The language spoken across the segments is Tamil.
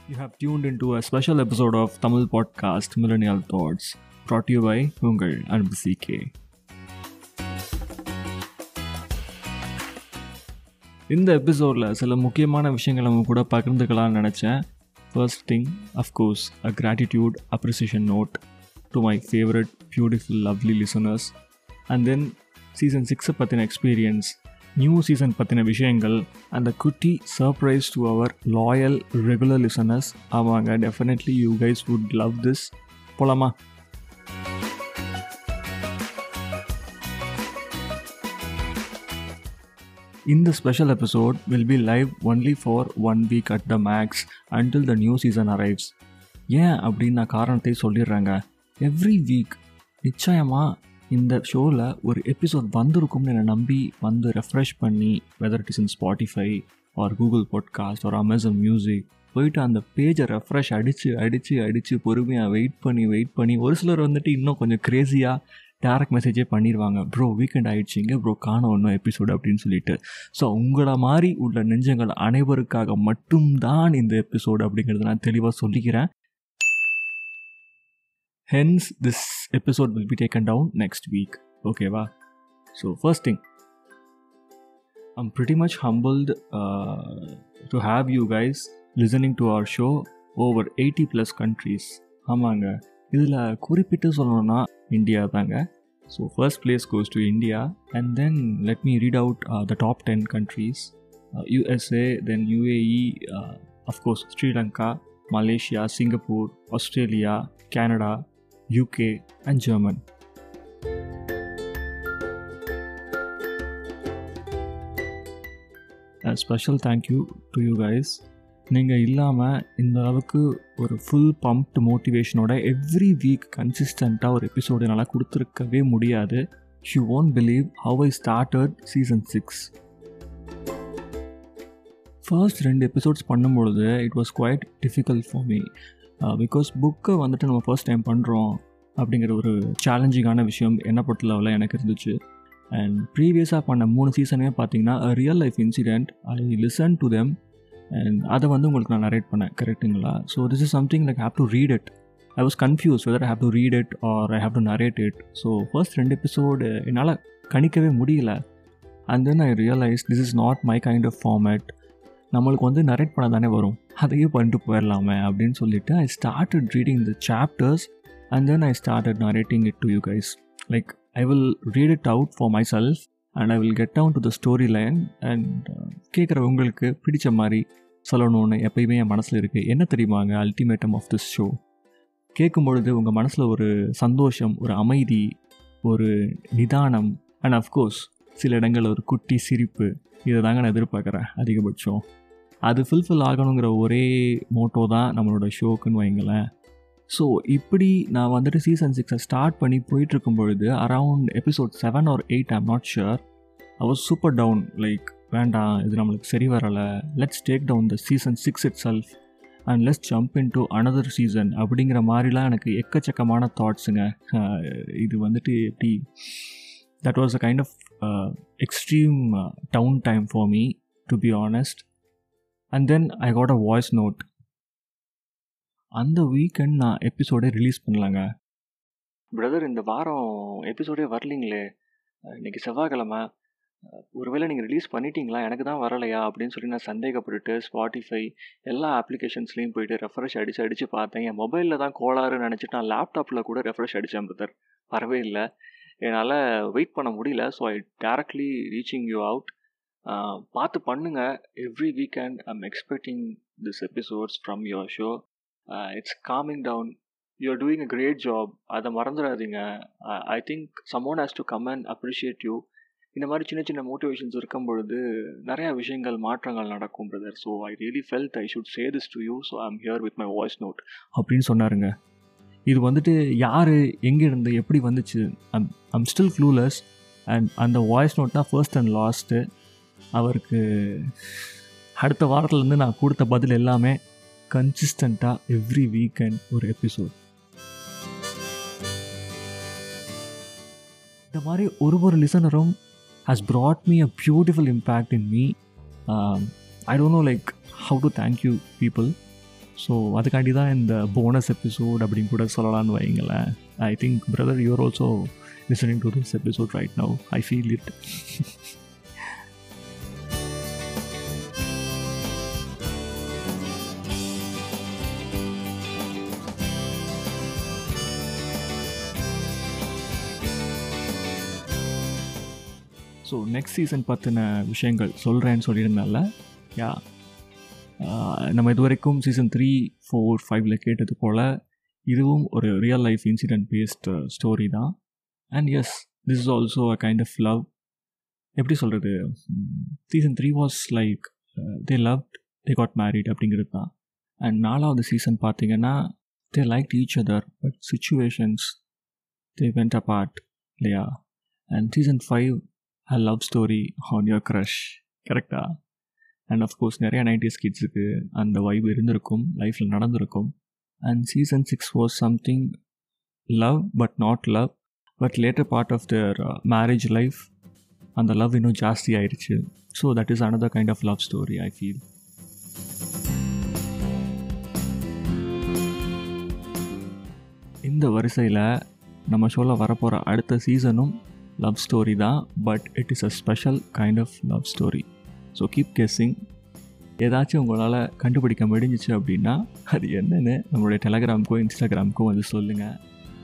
You have tuned into a special episode of Tamil podcast Millennial Thoughts, brought to you by Ungal and CK. இந்த எபிசோடில் சில முக்கியமான விஷயங்களை நம்ம கூட பகிர்ந்துக்கலாம்னு நினச்சேன் first thing of course a gratitude appreciation note to my favourite beautiful lovely listeners and then season சிக்ஸை பற்றின எக்ஸ்பீரியன்ஸ் நியூ சீசன் பற்றின விஷயங்கள் அந்த குட்டி surprise to our loyal regular listeners ஆமாங்க definitely you guys would love this போலாமா இந்த special episode will be live only for one week at the max until the new season arrives ஏன் அப்படின்னு நான் காரணத்தை சொல்லிடுறேங்க எவ்ரி வீக் நிச்சயமாக இந்த ஷோவில் ஒரு எபிசோட் வந்திருக்கும்னு என்னை நம்பி வந்து ரெஃப்ரெஷ் பண்ணி whether it is in Spotify or Google podcast or Amazon music போயிட்டு அந்த பேஜை ரெஃப்ரெஷ் அடித்து அடித்து அடித்து பொறுமையாக வெயிட் பண்ணி வெயிட் பண்ணி ஒரு சிலர் வந்துட்டு இன்னும் கொஞ்சம் க்ரேஸியாக டேரக்ட் மெசேஜே பண்ணிடுவாங்க ப்ரோ வீக்கெண்ட் ஆகிடுச்சிங்க ப்ரோ காணும் ஒன்றும் எபிசோடு அப்படின்னு சொல்லிட்டு ஸோ உங்களை மாதிரி உள்ள நெஞ்சங்கள் அனைவருக்காக மட்டும்தான் இந்த எபிசோடு அப்படிங்கிறத நான் தெளிவாக சொல்லிக்கிறேன் hence this episode will be taken down next week ஓகேவா so first thing I'm pretty much humbled to have you guys listening to our show over eighty plus countries ஆமாங்க இதில் குறிப்பிட்டு சொல்லணும்னா இந்தியா தாங்க so first place goes to India and then let me read out the top ten countries USA then UAE of course Sri Lanka Malaysia Singapore Australia Canada UK, and German. A special thank you to you guys. நீங்கள் இல்லாமல் இந்த அளவுக்கு ஒரு ஃபுல் பம்ப்டு மோட்டிவேஷனோட எவ்ரி வீக் கன்சிஸ்டண்ட்டாக ஒரு எபிசோடு என்னால் கொடுத்துருக்கவே முடியாது you won't believe how I started season six first ரெண்டு எபிசோட்ஸ் பண்ணும்பொழுது it was quite difficult for me because புக்கை வந்துட்டு நம்ம ஃபர்ஸ்ட் டைம் பண்ணுறோம் அப்படிங்கிற ஒரு சேலஞ்சிங்கான விஷயம் என்ன பொறுத்தளவில் எனக்கு இருந்துச்சு அண்ட் ப்ரீவியஸாக பண்ண மூணு சீசனே பார்த்தீங்கன்னா real life incident I listen to them and அதை வந்து உங்களுக்கு நான் நரேட் பண்ணேன் கரெக்டுங்களா so this is something like have to read it I was confuse whether I have to read it or I have to narrate it so first ரெண்டு எபிசோடு என்னால் கணிக்கவே முடியல and then I realise this is not my kind of format நம்மளுக்கு வந்து நரேட் பண்ண தானே வரும் அதையும் பண்ணிட்டு போயிடலாமே அப்படின்னு சொல்லிட்டு I started reading the chapters and then I started narrating it to you guys like I will read it out for myself and I will get down to the story line and கேட்குறவங்களுக்கு பிடிச்ச மாதிரி சொல்லணும்னு எப்பயுமே என் மனசில் இருக்குது என்ன தெரியுமாங்க அல்டிமேட்டம் ஆஃப் திஸ் ஷோ கேட்கும் பொழுது உங்கள் மனசில் ஒரு சந்தோஷம் ஒரு அமைதி ஒரு நிதானம் அண்ட் அஃப்கோர்ஸ் சில இடங்களில் ஒரு குட்டி சிரிப்பு இதை தாங்க நான் எதிர்பார்க்குறேன் அதிகபட்சம் அது ஃபுல்ஃபில் ஆகணுங்கிற ஒரே மோட்டோ தான் நம்மளோட ஷோக்குன்னு வைங்களேன் ஸோ இப்படி நான் வந்துட்டு சீசன் சிக்ஸை ஸ்டார்ட் பண்ணி போயிட்டுருக்கும் பொழுது around episode seven or eight I'm not sure I was super down like வேண்டாம் இது நம்மளுக்கு சரி வரலை let's take down the season six itself and let's jump into another season அப்படிங்கிற மாதிரிலாம் எனக்கு எக்கச்சக்கமான தாட்ஸுங்க இது வந்துட்டு எப்படி that was a kind of extreme downtime for me to be honest and then I got a voice note அந்த வீக்கெண்ட் நான் எபிசோடே ரிலீஸ் பண்ணலாங்க பிரதர் இந்த வாரம் எபிசோடே வரலீங்களே இன்றைக்கி செவ்வாய்க்கிழமை ஒருவேளை நீங்கள் ரிலீஸ் பண்ணிட்டீங்களா எனக்கு தான் வரலையா அப்படின்னு சொல்லி நான் சந்தேகப்பட்டுட்டு ஸ்பாட்டிஃபை எல்லா அப்ளிகேஷன்ஸ்லேயும் போயிட்டு ரெஃப்ரெஷ் அடித்து அடித்து பார்த்தேன் என் மொபைலில் தான் கோளாறுன்னு நினச்சிட்டு நான் லேப்டாப்பில் கூட ரெஃப்ரெஷ் அடித்தேன் பிரதர் வரவே இல்லை என்னால் வெயிட் பண்ண முடியல so I directly reaching you out பார்த்து பண்ணுங்கள் every weekend I'm expecting this episodes from your show it's coming down you are doing a great job அதை மறந்துடாதீங்க I think someone has to come and appreciate you இந்த மாதிரி சின்ன சின்ன மோட்டிவேஷன்ஸ் இருக்கும் பொழுது நிறையா விஷயங்கள் மாற்றங்கள் நடக்கும் brother so I really felt I should say this to you so I'm here with my voice note அப்படின்னு சொன்னாருங்க இது வந்துட்டு யார் எங்கே இருந்து எப்படி வந்துச்சு I'm I'm still clueless and அந்த வாய்ஸ் நோட் தான் ஃபர்ஸ்ட் அண்ட் லாஸ்ட்டு அவருக்கு அடுத்த வாரத்துலேருந்து நான் கொடுத்த பதில் எல்லாமே கன்சிஸ்டண்ட்டாக எவ்ரி வீக்கெண்ட் ஒரு எபிசோட் இந்த மாதிரி ஒரு ஒரு லிசனரும் has brought me a beautiful impact in me um, i don't know like how to thank you people so அதுக்காண்டி தான் இந்த போனஸ் எபிசோட் அப்படின்னு கூட சொல்லலாம்னு வைங்களேன் I think brother you're also listening to this episode right now I feel it so next season பற்றின விஷயங்கள் சொல்கிறேன்னு சொல்லியிருந்தால யா நம்ம இது வரைக்கும் சீசன் த்ரீ ஃபோர் ஃபைவ்ல கேட்டது போல் இதுவும் ஒரு real life incident based story தான் and yes this is also a kind of love எப்படி சொல்கிறது season three was like they love they got married அப்படிங்கிறது தான் அண்ட் நாலாவது சீசன் பார்த்தீங்கன்னா they like each other but situations they went apart இல்லையா and season five a love story on your crush கரெக்டா அண்ட் அஃப்கோர்ஸ் நிறைய நைன்டிஸ் கிட்ஸுக்கு அந்த வைப் இருந்திருக்கும் லைஃப்பில் நடந்திருக்கும் and season six was something love but not love but later part of their marriage life அந்த லவ் இன்னும் ஜாஸ்தி ஆயிடுச்சு so that is another kind of love story I feel இந்த வரிசையில் நம்ம ஷோவில் வரப்போகிற அடுத்த சீசனும் லவ் ஸ்டோரி தான் but it is a special kind of love story so keep guessing ஏதாச்சும் உங்களால் கண்டுபிடிக்க முடிஞ்சிச்சு அப்படின்னா அது என்னென்னு நம்மளுடைய டெலகிராமுக்கோ இன்ஸ்டாகிராமுக்கோ வந்து சொல்லுங்கள்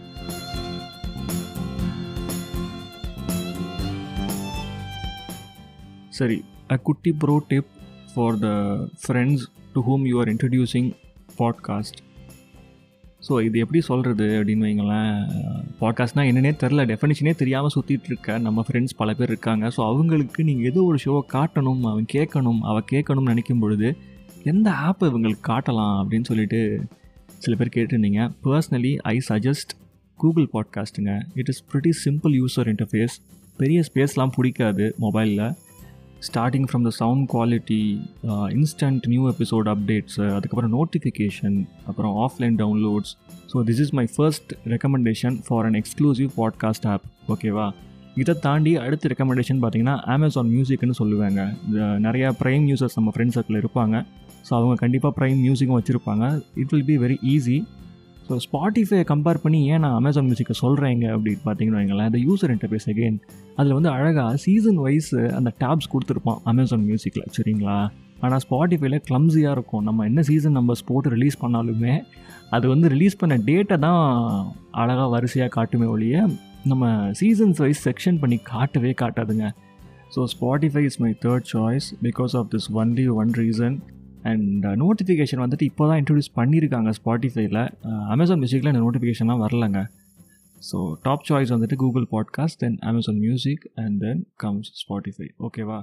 சரி அ குட்டி pro tip for the friends to whom you are introducing podcast so இது எப்படி சொல்கிறது அப்படின்னு வைங்களேன் பாட்காஸ்ட்னால் என்னன்னே தெரில டெஃபினேஷனே தெரியாமல் சுற்றிட்டு இருக்க நம்ம ஃப்ரெண்ட்ஸ் பல பேர் இருக்காங்க ஸோ அவங்களுக்கு நீங்கள் ஏதோ ஒரு ஷோவை காட்டணும் அவன் கேட்கணும் அவள் கேட்கணும்னு நினைக்கும் பொழுது எந்த ஆப் இவங்களுக்கு காட்டலாம் அப்படின்னு சொல்லிட்டு சில பேர் கேட்டிருந்தீங்க பர்சனலி ஐ சஜஸ்ட் கூகுள் பாட்காஸ்ட்டுங்க it is pretty simple user interface பெரிய ஸ்பேஸ்லாம் பிடிக்காது மொபைலில் starting from the sound quality instant new episode updates அதுக்கப்புறம் நோட்டிஃபிகேஷன் அப்புறம் offline downloads so this is my first recommendation for an exclusive podcast app ஓகேவா இதை தாண்டி அடுத்த ரெக்கமெண்டேஷன் பார்த்தீங்கன்னா அமேசான் மியூசிக்னு சொல்லுவாங்க இந்த நிறையா ப்ரைம் யூசர்ஸ் நம்ம ஃப்ரெண்ட் சர்க்கிள் இருப்பாங்க ஸோ அவங்க கண்டிப்பாக ப்ரைம் மியூசிக்கும் வச்சுருப்பாங்க it will be very easy so Spotify compare பண்ணி ஏன் நான் அமேசான் மியூசிக்கை சொல்கிறேங்க அப்படின்னு பார்த்தீங்கன்னு வைங்களேன் அந்த யூசர் இன்டர்ஃபேஸ் அகெயின் அதில் வந்து அழகாக சீசன் வைஸ் அந்த டேப்ஸ் கொடுத்துருப்பான் அமேசான் மியூசிக்கில் சரிங்களா ஆனால் ஸ்பாட்டிஃபைல கிளம்ஸியாக இருக்கும் நம்ம என்ன சீசன் நம்ம போட்டு ரிலீஸ் பண்ணாலுமே அது வந்து ரிலீஸ் பண்ண டேட்டை தான் அழகாக வரிசையாக காட்டுமே ஒழிய நம்ம சீசன்ஸ் வைஸ் செக்ஷன் பண்ணி காட்டவே காட்டாதுங்க so Spotify is my third choice because of this only one reason and notification வந்துட்டு இப்போ தான் இன்ட்ரடியூஸ் பண்ணியிருக்காங்க ஸ்பாட்டிஃபைல அமேசான் மியூசிக்கில் இந்த நோட்டிஃபிகேஷன்லாம் வரலங்க ஸோ டாப் சாய்ஸ் வந்துட்டு Google podcast then Amazon music and then comes Spotify ஓகேவா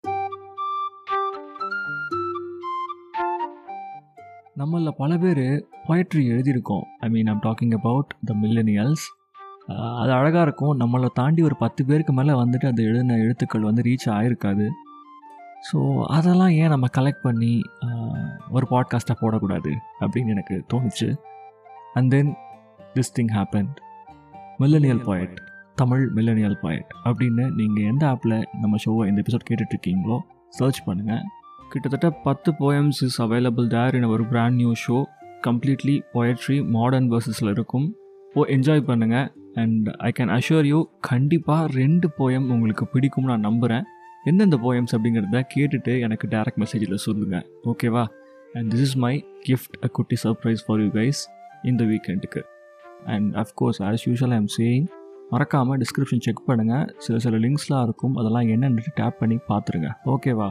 நம்மளில் பல பேர் பொயட்ரி எழுதியிருக்கோம் I mean I'm talking about the millennials அது அழகாக இருக்கும் நம்மளை தாண்டி ஒரு பத்து பேருக்கு மேலே வந்துட்டு அந்த எழுதின எழுத்துக்கள் வந்து ரீச் ஆகிருக்காது ஸோ அதெல்லாம் ஏன் நம்ம கலெக்ட் பண்ணி ஒரு பாட்காஸ்ட்டாக போடக்கூடாது அப்படின்னு எனக்கு தோணுச்சு and then this thing happen millennial point Tamil millennial point அப்படின்னு நீங்கள் எந்த ஆப்பில் நம்ம ஷோவை இந்த எபிசோட் கேட்டுட்ருக்கீங்களோ சர்ச் பண்ணுங்கள் கிட்டத்தட்ட பத்து poems is available there in ஒரு brand new show completely poetry modern வேர்சஸில் இருக்கும் ஓ என்ஜாய் பண்ணுங்கள் and I can assure you கண்டிப்பாக ரெண்டு போயம் உங்களுக்கு பிடிக்கும்னு நான் நம்புகிறேன் எந்தெந்த போயம்ஸ் அப்படிங்கிறத கேட்டுட்டு எனக்கு டேரக்ட் மெசேஜில் சொல்லுங்கள் ஓகேவா and this is my gift a குட்டி சர்ப்ரைஸ் ஃபார் யூ கைஸ் இந்த வீக்கெண்டுக்கு and of course as usual I'm saying மறக்காமல் டிஸ்கிரிப்ஷன் செக் பண்ணுங்கள் சில சில லிங்க்ஸ்லாம் இருக்கும் அதெல்லாம் என்னென்னு டேப் பண்ணி பார்த்துருங்க ஓகேவா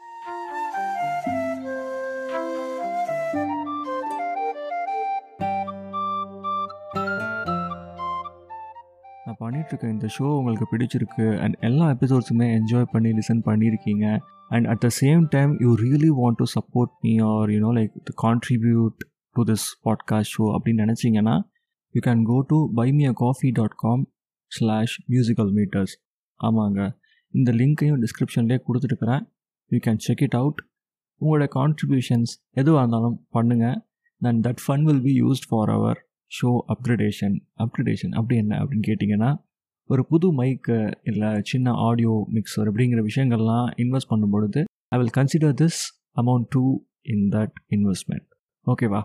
நான் பண்ணிகிட்ருக்க இந்த ஷோ உங்களுக்கு பிடிச்சிருக்கு அண்ட் எல்லா எபிசோட்ஸுமே என்ஜாய் பண்ணி லிசன் பண்ணியிருக்கீங்க and at the same time you really want to support me or you know like to contribute to this podcast show அப்படின்னு நினச்சிங்கன்னா you can go to buy me a coffee dot com slash musical meters ஆமாங்க இந்த லிங்க்கையும் டிஸ்கிரிப்ஷன்லேயே கொடுத்துருக்குறேன் you can check it out உங்களோட கான்ட்ரிபியூஷன்ஸ் எதுவாக இருந்தாலும் பண்ணுங்கள் then that fun will be used for our show upgradation upgradation அப்படி என்ன அப்படின்னு கேட்டிங்கன்னா ஒரு புது மைக்கு இல்லை சின்ன ஆடியோ மிக்சர் அப்படிங்கிற விஷயங்கள்லாம் இன்வெஸ்ட் பண்ணும்பொழுது I will consider this amount too in that investment ஓகேவா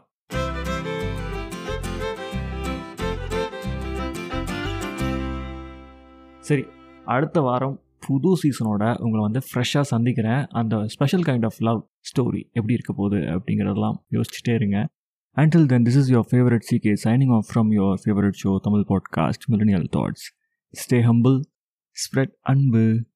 சரி அடுத்த வாரம் புது சீசனோட உங்களை வந்து ஃப்ரெஷ்ஷாக சந்திக்கிறேன் அந்த special kind of love story எப்படி இருக்க போகுது அப்படிங்கிறதெல்லாம் யோசிச்சுட்டே இருங்க until then this is your favourite CK signing off from your favourite show Tamil podcast millennial thoughts stay humble spread அன்பு